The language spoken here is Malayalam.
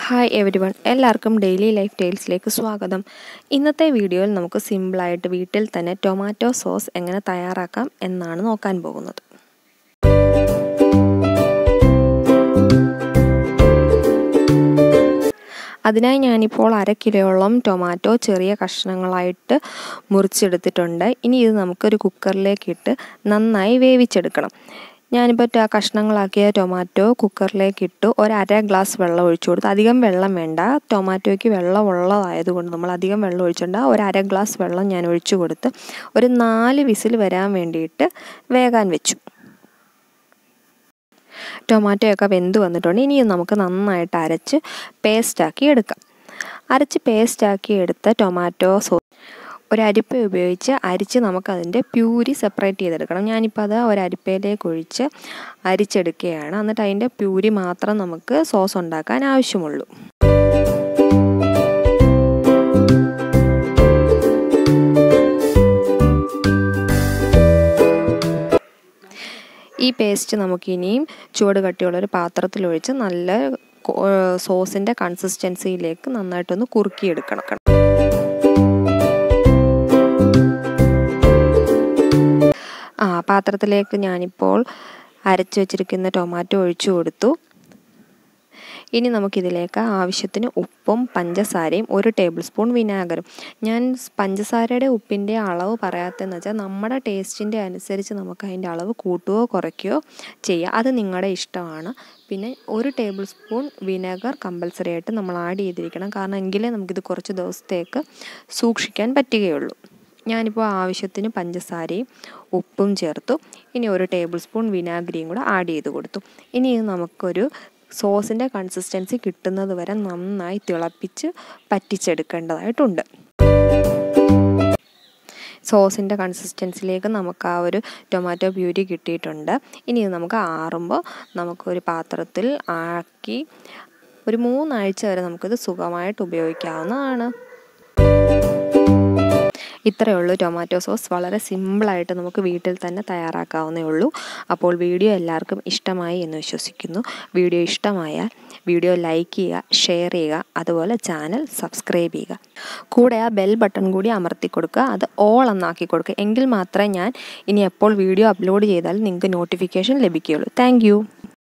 ഹായ് എവരി വൺ എല്ലാവർക്കും ഡെയിലി ലൈഫ് ടെയിൽസിലേക്ക് സ്വാഗതം ഇന്നത്തെ വീഡിയോയിൽ നമുക്ക് സിമ്പിളായിട്ട് വീട്ടിൽ തന്നെ ടൊമാറ്റോ സോസ് എങ്ങനെ തയ്യാറാക്കാം എന്നാണ് നോക്കാൻ പോകുന്നത് അതിനായി ഞാനിപ്പോൾ അര കിലോളം ടൊമാറ്റോ ചെറിയ കഷ്ണങ്ങളായിട്ട് മുറിച്ചെടുത്തിട്ടുണ്ട് ഇനി ഇത് നമുക്കൊരു കുക്കറിലേക്ക് ഇട്ട് നന്നായി വേവിച്ചെടുക്കണം ഞാനിപ്പോൾ കഷ്ണങ്ങളാക്കിയ ടൊമാറ്റോ കുക്കറിലേക്ക് ഇട്ടു ഒരു അര ഗ്ലാസ് വെള്ളം ഒഴിച്ചു കൊടുത്തു അധികം വെള്ളം വേണ്ട ടൊമാറ്റോയ്ക്ക് വെള്ളം ഉള്ളതായതുകൊണ്ട് നമ്മൾ അധികം വെള്ളം ഒഴിച്ചുകൊണ്ട് ഒരു അര ഗ്ലാസ് വെള്ളം ഞാൻ ഒഴിച്ചു കൊടുത്ത് ഒരു നാല് വിസിൽ വരാൻ വേണ്ടിയിട്ട് വേകാൻ വെച്ചു ടൊമാറ്റോയൊക്കെ വെന്ത് വന്നിട്ടുണ്ട് ഇനി നമുക്ക് നന്നായിട്ട് അരച്ച് പേസ്റ്റാക്കി എടുക്കാം അരച്ച് പേസ്റ്റാക്കി എടുത്ത ടൊമാറ്റോ സോ ഒരു അരിപ്പ ഉപയോഗിച്ച് അരിച്ച് നമുക്കതിൻ്റെ പ്യൂരി സെപ്പറേറ്റ് ചെയ്തെടുക്കണം ഞാനിപ്പോൾ അത് ഒരു അരിപ്പയിലേക്ക് ഒഴിച്ച് അരിച്ചെടുക്കുകയാണ് എന്നിട്ട് അതിൻ്റെ പ്യൂരി മാത്രം നമുക്ക് സോസ് ഉണ്ടാക്കാൻ ആവശ്യമുള്ളൂ ഈ പേസ്റ്റ് നമുക്കിനിയും ചുവട് കട്ടിയുള്ളൊരു പാത്രത്തിലൊഴിച്ച് നല്ല സോസിൻ്റെ കൺസിസ്റ്റൻസിയിലേക്ക് നന്നായിട്ടൊന്ന് കുറുക്കിയെടുക്കണം ആ പാത്രത്തിലേക്ക് ഞാനിപ്പോൾ അരച്ചു വച്ചിരിക്കുന്ന ടൊമാറ്റോ ഒഴിച്ചു കൊടുത്തു ഇനി നമുക്കിതിലേക്ക് ആവശ്യത്തിന് ഉപ്പും പഞ്ചസാരയും ഒരു ടേബിൾ സ്പൂൺ വിനാഗറും ഞാൻ പഞ്ചസാരയുടെ ഉപ്പിൻ്റെ അളവ് പറയാത്തതെന്ന് വെച്ചാൽ നമ്മുടെ ടേസ്റ്റിൻ്റെ അനുസരിച്ച് നമുക്ക് അതിൻ്റെ അളവ് കൂട്ടുകയോ കുറയ്ക്കുകയോ ചെയ്യുക അത് നിങ്ങളുടെ ഇഷ്ടമാണ് പിന്നെ ഒരു ടേബിൾ സ്പൂൺ വിനെഗർ കമ്പൽസറി ആയിട്ട് നമ്മൾ ആഡ് ചെയ്തിരിക്കണം കാരണം എങ്കിലേ നമുക്കിത് കുറച്ച് ദിവസത്തേക്ക് സൂക്ഷിക്കാൻ പറ്റുകയുള്ളൂ ഞാനിപ്പോൾ ആവശ്യത്തിന് പഞ്ചസാരയും ഉപ്പും ചേർത്തു ഇനി ഒരു ടേബിൾ സ്പൂൺ വിനാഗിരിയും കൂടെ ആഡ് ചെയ്ത് കൊടുത്തു ഇനി നമുക്കൊരു സോസിൻ്റെ കൺസിസ്റ്റൻസി കിട്ടുന്നത് വരെ നന്നായി തിളപ്പിച്ച് പറ്റിച്ചെടുക്കേണ്ടതായിട്ടുണ്ട് സോസിൻ്റെ കൺസിസ്റ്റൻസിലേക്ക് നമുക്ക് ആ ഒരു ടൊമാറ്റോ പ്യൂരി കിട്ടിയിട്ടുണ്ട് ഇനി നമുക്ക് ആറുമ്പോൾ നമുക്കൊരു പാത്രത്തിൽ ആക്കി ഒരു മൂന്നാഴ്ച വരെ നമുക്കിത് സുഖമായിട്ട് ഉപയോഗിക്കാവുന്നതാണ് ഇത്രയേ ഉള്ളൂ ടൊമാറ്റോ സോസ് വളരെ സിമ്പിളായിട്ട് നമുക്ക് വീട്ടിൽ തന്നെ തയ്യാറാക്കാവുന്നേ ഉള്ളൂ അപ്പോൾ വീഡിയോ എല്ലാവർക്കും ഇഷ്ടമായി എന്ന് വിശ്വസിക്കുന്നു വീഡിയോ ഇഷ്ടമായാൽ വീഡിയോ ലൈക്ക് ചെയ്യുക ഷെയർ ചെയ്യുക അതുപോലെ ചാനൽ സബ്സ്ക്രൈബ് ചെയ്യുക കൂടെ ആ ബെൽ ബട്ടൺ കൂടി അമർത്തി കൊടുക്കുക അത് ഓൾ എന്നാക്കി കൊടുക്കുക എങ്കിൽ മാത്രമേ ഞാൻ ഇനി എപ്പോൾ വീഡിയോ അപ്ലോഡ് ചെയ്താൽ നിങ്ങൾക്ക് നോട്ടിഫിക്കേഷൻ ലഭിക്കുകയുള്ളൂ താങ്ക്